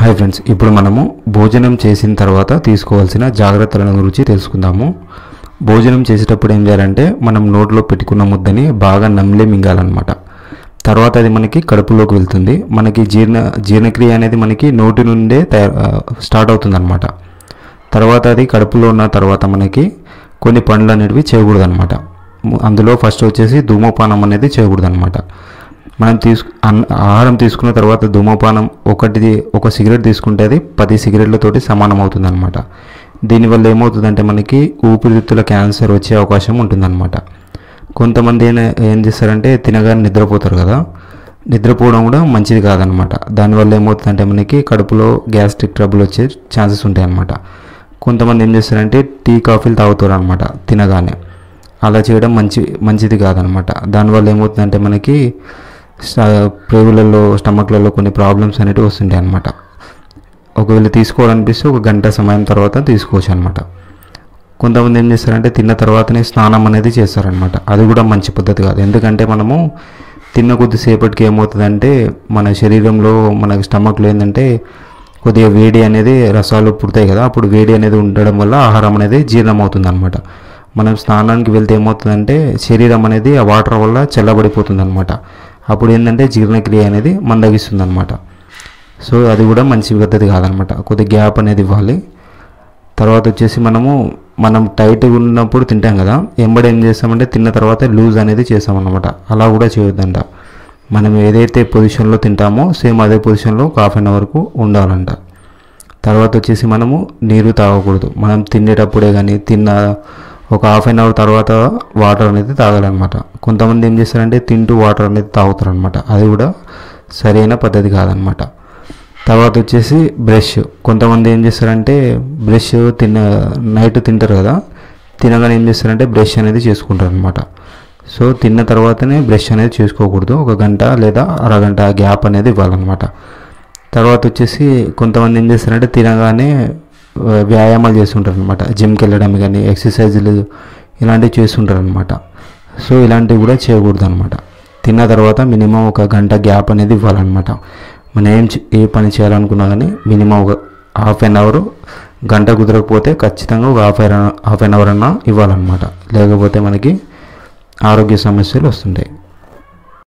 hi friends ఇప్పుడు మనము భోజనం చేసిన తర్వాత తీసుకోవాల్సిన జాగ్రత్తల గురించి తెలుసుకుందాము భోజనం చేసేటప్పుడు ఏం చేయాలంటే మనం నోట్లో పెట్టుకున్న ముద్దని బాగా నమిలి మింగాలన్నమాట తర్వాత అది మనకి కడుపులోకి వెళ్తుంది మనకి జీర్ణ జీర్ణక్రియ అనేది మనకి నోటి నుండే తయారు స్టార్ట్ అవుతుంది అనమాట తర్వాత అది కడుపులో ఉన్న తర్వాత మనకి కొన్ని పనులు అనేటివి చేయకూడదు అనమాట అందులో ఫస్ట్ వచ్చేసి ధూమపానం అనేది చేయకూడదు అనమాట మనం తీసుకు అన్- ఆహారం తీసుకున్న తర్వాత ధూమపానం ఒకటి ఒక సిగరెట్ తీసుకుంటే అది పది సిగరెట్లతోటి సమానం అవుతుంది అనమాట దీనివల్ల ఏమవుతుందంటే మనకి ఊపిరితిత్తుల క్యాన్సర్ వచ్చే అవకాశం ఉంటుందన్నమాట కొంతమంది ఏం ఏం చేస్తారంటే తినగానే నిద్రపోతారు కదా నిద్రపోవడం కూడా మంచిది కాదనమాట దానివల్ల ఏమవుతుందంటే మనకి కడుపులో గ్యాస్ట్రిక్ ట్రబుల్ వచ్చే ఛాన్సెస్ ఉంటాయి అన్నమాట కొంతమంది ఏం చేస్తారంటే టీ కాఫీలు తాగుతారు అనమాట తినగానే అలా చేయడం మంచి మంచిది కాదనమాట దానివల్ల ఏమవుతుందంటే మనకి స్ట- ప్రేగులలో స్టమక్లలో కొన్ని ప్రాబ్లమ్స్ అనేవి వస్తుంటాయి అనమాట ఒకవేళ తీసుకోవాలనిపిస్తే ఒక గంట సమయం తర్వాత తీసుకోవచ్చు అనమాట కొంతమంది ఏం చేస్తారంటే తిన్న తర్వాతనే స్నానం అనేది చేస్తారనమాట అది కూడా మంచి పద్ధతి కాదు ఎందుకంటే మనము తిన్న కొద్దిసేపటికి ఏమవుతుందంటే మన శరీరంలో మన స్టమక్లో ఏంటంటే కొద్దిగా వేడి అనేది రసాలు పుడతాయి కదా అప్పుడు వేడి అనేది ఉండడం వల్ల ఆహారం అనేది జీర్ణం అవుతుంది అనమాట మనం స్నానానికి వెళ్తే ఏమవుతుందంటే శరీరం అనేది ఆ వాటర్ వల్ల చల్లబడిపోతుంది అనమాట అప్పుడు ఏంటంటే జీర్ణక్రియ అనేది మందగిస్తుంది అనమాట సో అది కూడా మంచి పద్ధతి కాదనమాట కొద్ది గ్యాప్ అనేది ఇవ్వాలి తర్వాత వచ్చేసి మనము మనం టైట్గా ఉన్నప్పుడు తింటాం కదా ఎంబడి ఏం చేస్తామంటే తిన్న తర్వాత లూజ్ అనేది చేస్తామన్నమాట అలా కూడా చేయొద్దంట మనం ఏదైతే పొజిషన్లో తింటామో సేమ్ అదే పొజిషన్లో ఒక హాఫ్ అన్ అవర్కు ఉండాలంట తర్వాత వచ్చేసి మనము నీరు తాగకూడదు మనం తినేటప్పుడే కానీ తిన్న ఒక హాఫ్ అన్ అవర్ తర్వాత వాటర్ అనేది తాగాలన్నమాట కొంతమంది ఏం చేస్తారంటే తింటూ వాటర్ అనేది తాగుతారనమాట అది కూడా సరైన పద్ధతి కాదనమాట తర్వాత వచ్చేసి బ్రష్ కొంతమంది ఏం చేస్తారంటే బ్రష్ తిన్న నైట్ తింటారు కదా తినగానే ఏం చేస్తారంటే బ్రష్ అనేది చేసుకుంటారు అనమాట సో తిన్న తర్వాతనే బ్రష్ అనేది చేసుకోకూడదు ఒక గంట లేదా అరగంట గ్యాప్ అనేది ఇవ్వాలన్నమాట తర్వాత వచ్చేసి కొంతమంది ఏం చేస్తారంటే తినగానే ఆ, వ్యాయామాలు చేస్తుంటారు అనమాట జిమ్కి వెళ్ళడం కానీ ఎక్సర్సైజులు ఇలాంటివి చేస్తుంటారు అనమాట సో ఇలాంటివి కూడా చేయకూడదు అనమాట తిన్న తర్వాత మినిమం ఒక గంట గ్యాప్ అనేది ఇవ్వాలన్నమాట మనం ఏం చే- ఏ పని చేయాలనుకున్నా కానీ మినిమం ఒక హాఫ్ అన్ అవర్ గంట కుదరకపోతే ఖచ్చితంగా ఒక half an half an hour అన్నా ఇవ్వాలన్నమాట లేకపోతే మనకి ఆరోగ్య సమస్యలు వస్తుంటాయి